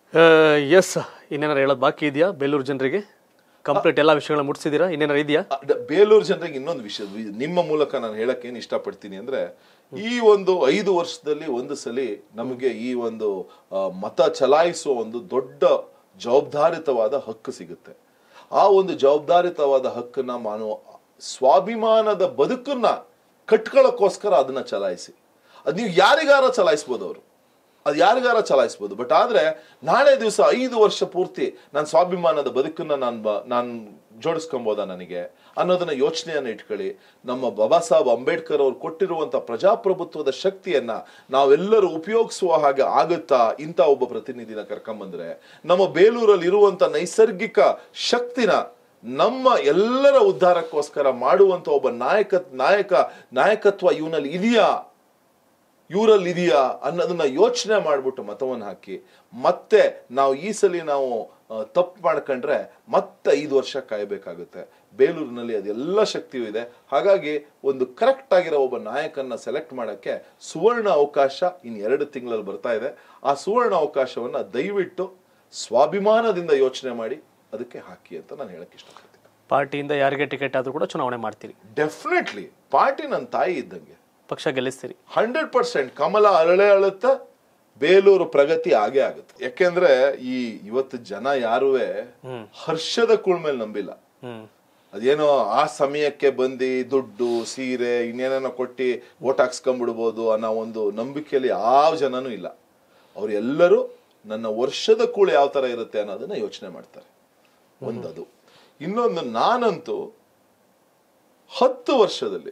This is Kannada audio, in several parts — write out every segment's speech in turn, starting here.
ಎಸ್ ಇನ್ನೇನಾರು ಹೇಳೋದು ಬಾಕಿ ಇದೆಯಾ ಬೇಲೂರು ಜನರಿಗೆ ಕಂಪ್ಲೀಟ್ ಎಲ್ಲ ವಿಷಯಗಳನ್ನ ಮುಟ್ಸಿದ್ದೀರಾ ಇನ್ನೇನಾರು ಇದೆಯಾ ಅದ- ಬೇಲೂರು ಜನರಿಗೆ ಇನ್ನೊಂದು ವಿಷಯ ವಿ- ನಿಮ್ಮ ಮೂಲಕ ನಾನು ಹೇಳಕ್ ಏನ್ ಇಷ್ಟಪಡ್ತೀನಿ ಅಂದ್ರೆ ಈ ಒಂದು ಐದು ವರ್ಷದಲ್ಲಿ ಒಂದು ಸಲಿ ನಮಗೆ ಈ ಒಂದು ಆ, ಮತ ಚಲಾಯಿಸುವ ಒಂದು ದೊಡ್ಡ ಜವಾಬ್ದಾರಿತವಾದ ಹಕ್ಕು ಸಿಗುತ್ತೆ ಆ ಒಂದು ಜವಾಬ್ದಾರಿತವಾದ ಹಕ್ಕನ್ನ ಮಾನವ ಸ್ವಾಭಿಮಾನದ ಬದುಕನ್ನ ಕಟ್ಕೊಳ್ಳೋಕ್ಕೋಸ್ಕರ ಅದನ್ನ ಚಲಾಯಿಸಿ ಅದು ನೀವು ಯಾರಿಗಾರ ಚಲಾಯಿಸ್ಬೋದು ಅವರು ಅದು ಯಾರಿಗಾರ ಚಲಾಯಿಸ್ಬೋದು ಬಟ್ ಆದ್ರೆ ನಾಳೆ ದಿವಸ ಐದು ವರ್ಷ ಪೂರ್ತಿ ನನ್ನ ಸ್ವಾಭಿಮಾನದ ಬದುಕನ್ನ ನಾನು ಬ ನಾನು ಜೋಡಿಸ್ಕೊಬೋದಾ ನನಗೆ ಅನ್ನೋದನ್ನ ಯೋಚನೆಯನ್ನ ಇಟ್ಕೊಳ್ಳಿ ನಮ್ಮ ಬಾಬಾ ಸಾಹೇಬ್ ಅಂಬೇಡ್ಕರ್ ಅವ್ರು ಕೊಟ್ಟಿರುವಂತ ಪ್ರಜಾಪ್ರಭುತ್ವದ ಶಕ್ತಿಯನ್ನ ನಾವೆಲ್ಲರೂ ಉಪಯೋಗಿಸುವ ಹಾಗೆ ಆಗುತ್ತಾ ಇಂಥ ಒಬ್ಬ ಪ್ರತಿನಿಧಿನ ಕರ್ಕೊಂಬಂದ್ರೆ ನಮ್ಮ ಬೇಲೂರಲ್ಲಿ ಇರುವಂತ ನೈಸರ್ಗಿಕ ಶಕ್ತಿನ ನಮ್ಮ ಎಲ್ಲರ ಉದ್ಧಾರಕ್ಕೋಸ್ಕರ ಮಾಡುವಂತ ಒಬ್ಬ ನಾಯಕ ನಾಯಕ ನಾಯಕತ್ವ ಇವನಲ್ಲಿ ಇದೆಯಾ ಇವರಲ್ಲಿ ಇದೆಯಾ ಅನ್ನೋದನ್ನ ಯೋಚನೆ ಮಾಡ್ಬಿಟ್ಟು ಮತವನ್ನು ಹಾಕಿ ಮತ್ತೆ ನಾವು ಈ ಸಲ ನಾವು ತಪ್ಪು ಮಾಡ್ಕೊಂಡ್ರೆ ಮತ್ತೆ ಐದು ವರ್ಷ ಕಾಯಬೇಕಾಗುತ್ತೆ ಬೇಲೂರಿನಲ್ಲಿ ಅದೆಲ್ಲ ಶಕ್ತಿಯೂ ಇದೆ ಹಾಗಾಗಿ ಒಂದು ಕರೆಕ್ಟ್ ಆಗಿರೋ ಒಬ್ಬ ನಾಯಕನ್ನ ಸೆಲೆಕ್ಟ್ ಮಾಡಕ್ಕೆ ಸುವರ್ಣ ಅವಕಾಶ ಇನ್ ಎರಡು ತಿಂಗಳಲ್ಲಿ ಬರ್ತಾ ಇದೆ ಆ ಸುವರ್ಣ ಅವಕಾಶವನ್ನ ದಯವಿಟ್ಟು ಸ್ವಾಭಿಮಾನದಿಂದ ಯೋಚನೆ ಮಾಡಿ ಅದಕ್ಕೆ ಹಾಕಿ ಅಂತ ನಾನು ಹೇಳಕ್ ಇಷ್ಟಪಡ್ತೀನಿ ಪಾರ್ಟಿಯಿಂದ ಯಾರಿಗೆ ಟಿಕೆಟ್ ಆದ್ರೂ ಕೂಡ ಚುನಾವಣೆ ಮಾಡ್ತೀರಿ ಡೆಫಿನೆಟ್ಲಿ ಪಾರ್ಟಿ ನನ್ನ ತಾಯಿ ಇದ್ದಂಗೆ ಪಕ್ಷ ಗೆಲ್ಲಿಸ್ತೀರಿ ಹಂಡ್ರೆಡ್ ಪರ್ಸೆಂಟ್ ಕಮಲ ಅರಳೆ ಅಳುತ್ತ ಬೇಲೂರು ಪ್ರಗತಿ ಆಗೇ ಆಗುತ್ತೆ ಯಾಕೆಂದ್ರೆ ಈ ಇವತ್ತು ಜನ ಯಾರುವೆ ಹರ್ಷದ ಕುಳ್ಮೇಲೆ ನಂಬಿಲ್ಲ ಹ್ಮ್ ಅದೇನೋ ಆ ಸಮಯಕ್ಕೆ ಬಂದು ದುಡ್ಡು ಸೀರೆ ಇನ್ನೇನೇನೋ ಕೊಟ್ಟು ಓಟ್ ಹಾಕ್ಸ್ಕೊಂಡ್ಬಿಡ್ಬೋದು ಅನ್ನೋ ಒಂದು ನಂಬಿಕೆಯಲ್ಲಿ ಯಾವ ಜನನೂ ಇಲ್ಲ ಅವ್ರು ಎಲ್ಲರೂ ನನ್ನ ವರ್ಷದ ಕೂಳು ಯಾವ ತರ ಇರುತ್ತೆ ಅನ್ನೋದನ್ನ ಯೋಚನೆ ಮಾಡ್ತಾರೆ ಒಂದದು ಇನ್ನೊಂದು ನಾನಂತೂ ಹತ್ತು ವರ್ಷದಲ್ಲಿ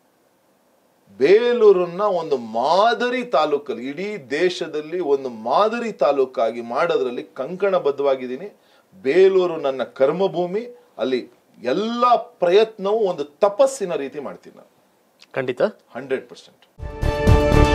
ಬೇಲೂರನ್ನ ಒಂದು ಮಾದರಿ ತಾಲೂಕಲ್ಲಿ ಇಡೀ ದೇಶದಲ್ಲಿ ಒಂದು ಮಾದರಿ ತಾಲೂಕಾಗಿ ಮಾಡೋದ್ರಲ್ಲಿ ಕಂಕಣಬದ್ಧವಾಗಿದ್ದೀನಿ ಬೇಲೂರು ನನ್ನ ಕರ್ಮಭೂಮಿ ಅಲ್ಲಿ ಎಲ್ಲ ಪ್ರಯತ್ನವೂ ಒಂದು ತಪಸ್ಸಿನ ರೀತಿ ಮಾಡ್ತೀನಿ ನಾನು ಖಂಡಿತ ಹಂಡ್ರೆಡ್ ಪರ್ಸೆಂಟ್